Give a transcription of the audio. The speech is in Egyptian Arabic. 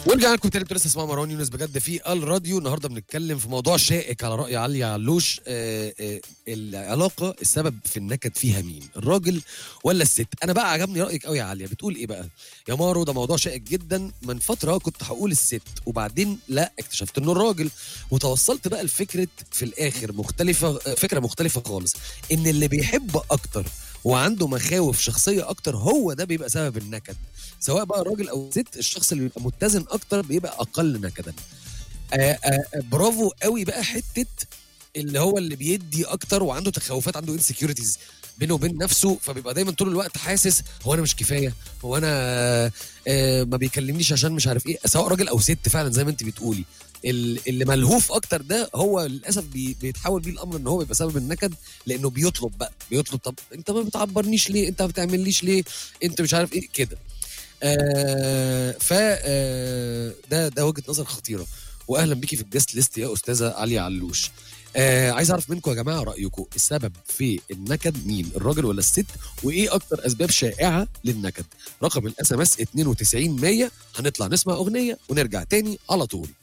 ورجعنا لكم تاني لسه اسمها مروان يونس بجد في الراديو النهارده بنتكلم في موضوع شائك على راي علي علوش آه آه العلاقه السبب في النكد فيها مين الراجل ولا الست انا بقى عجبني رايك قوي يا عليا بتقول ايه بقى يا مارو ده موضوع شائك جدا من فتره كنت هقول الست وبعدين لا اكتشفت انه الراجل وتوصلت بقى لفكره في الاخر مختلفه آه، فكره مختلفه خالص ان اللي بيحب اكتر وعنده مخاوف شخصيه اكتر هو ده بيبقى سبب النكد سواء بقى راجل او ست الشخص اللي بيبقى متزن اكتر بيبقى اقل نكدا آه آه آه، برافو قوي بقى حته اللي هو اللي بيدي اكتر وعنده تخوفات عنده انسكيورتيز بينه وبين نفسه فبيبقى دايما طول الوقت حاسس هو انا مش كفايه هو انا آه ما بيكلمنيش عشان مش عارف ايه سواء راجل او ست فعلا زي ما انت بتقولي ال- اللي ملهوف اكتر ده هو للاسف بي بيتحول بيه الامر ان هو بيبقى سبب النكد لانه بيطلب بقى بيطلب طب انت ما بتعبرنيش ليه انت ما بتعمليش ليه انت مش عارف ايه كده آه ف آه ده ده وجهه نظر خطيره واهلا بيكي في الجست ليست يا استاذه علي علوش آه عايز اعرف منكم يا جماعه رايكم السبب في النكد مين الراجل ولا الست وايه اكتر اسباب شائعه للنكد رقم الاس ام اس 92 100 هنطلع نسمع اغنيه ونرجع تاني على طول